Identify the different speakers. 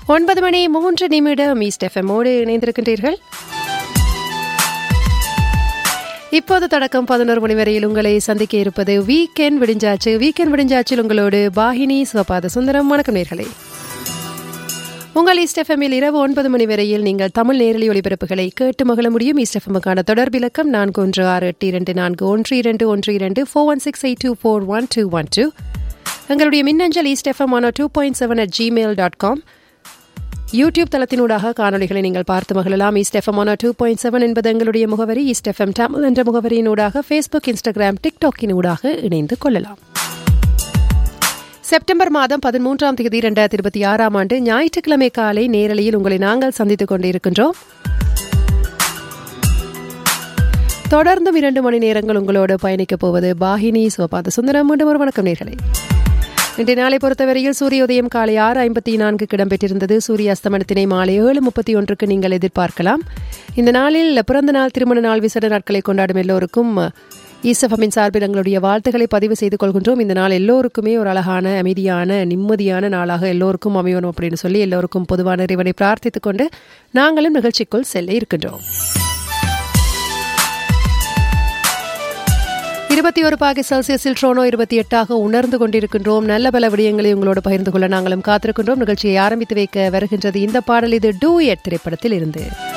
Speaker 1: ஒன்பது மணி மூன்று நிமிடம் ஈஸ்ட் எஃப்எம்மோடு இணைந்திருக்கின்றீர்கள் இப்போது தொடக்கம் பதினோரு மணி வரையில் உங்களை சந்திக்க இருப்பது வீக்கெண்ட் விடிஞ்சாச்சு வீக்கெண்ட் விடிஞ்சாச்சில் உங்களோடு பாகினி சிவபாத சுந்தரம் வணக்கம் நேர்களே உங்கள் ஈஸ்ட் எஃப்எம்மில் இரவு ஒன்பது மணி வரையில் நீங்கள் தமிழ் நேரலி ஒளிபரப்புகளை கேட்டு மகிழ முடியும் ஈஸ்ட் எஃப்எம்முக்கான தொடர்பிலக்கம் நான்கு ஒன்று ஆறு எட்டு இரண்டு நான்கு ஒன்று இரண்டு ஒன்று இரண்டு four one six eight two four one two one two எங்களுடைய மின்னஞ்சல் east FM one two point seven at Gmail dot com YouTube தளத்தினூடாக காணொலிகளை நீங்கள் பார்த்து மகிழலாம் east FM one two point seven என்பது எங்களுடைய முகவரி ஈஸ்ட் எஃப்எம் தமிழ் என்ற முகவரியினூடாக ஃபேஸ்புக் இன்ஸ்டாகிராம் டிக்டாக்கினூடாக இணைந்து கொள்ளலாம் செப்டம்பர் மாதம் பதிமூன்றாம் தேதி இரண்டாயிரத்தி இருபத்தி ஆறாம் ஆண்டு ஞாயிற்றுக்கிழமை காலை நேரலையில் உங்களை நாங்கள் சந்தித்துக் கொண்டிருக்கின்றோம் தொடர்ந்தும் இரண்டு மணி நேரங்கள் உங்களோடு பயணிக்கப் போவது பாகினி சிவபாத சுந்தரம் மீண்டும் ஒரு வணக்கம் நேர்களை இன்றைய நாளை பொறுத்தவரையில் சூரிய உதயம் காலை ஆறு ஐம்பத்தி நான்குக்கு இடம்பெற்றிருந்தது சூரிய அஸ்தமனத்தினை மாலை ஏழு முப்பத்தி ஒன்றுக்கு நீங்கள் எதிர்பார்க்கலாம் இந்த நாளில் பிறந்த நாள் திருமண நாள் விசேட நாட்களை கொண்டாடும் எல்லோருக்கும் ஈசஃபமின் சார்பில் எங்களுடைய வாழ்த்துக்களை பதிவு செய்து கொள்கின்றோம் இந்த நாள் எல்லோருக்குமே ஒரு அழகான அமைதியான நிம்மதியான நாளாக எல்லோருக்கும் அமையணும் அப்படின்னு சொல்லி எல்லோருக்கும் பொதுவான இறைவனை பிரார்த்தித்துக் கொண்டு நாங்களும் நிகழ்ச்சிக்குள் செல்ல இருக்கின்றோம் இருபத்தி ஒரு பாகை செல்சியஸில் ட்ரோனோ இருபத்தி எட்டாக உணர்ந்து கொண்டிருக்கின்றோம் நல்ல பல விடயங்களை உங்களோடு பகிர்ந்து கொள்ள நாங்களும் காத்திருக்கின்றோம் நிகழ்ச்சியை ஆரம்பித்து வைக்க வருகின்றது இந்த பாடல் இது டூ எட் திரைப்படத்தில் இருந்து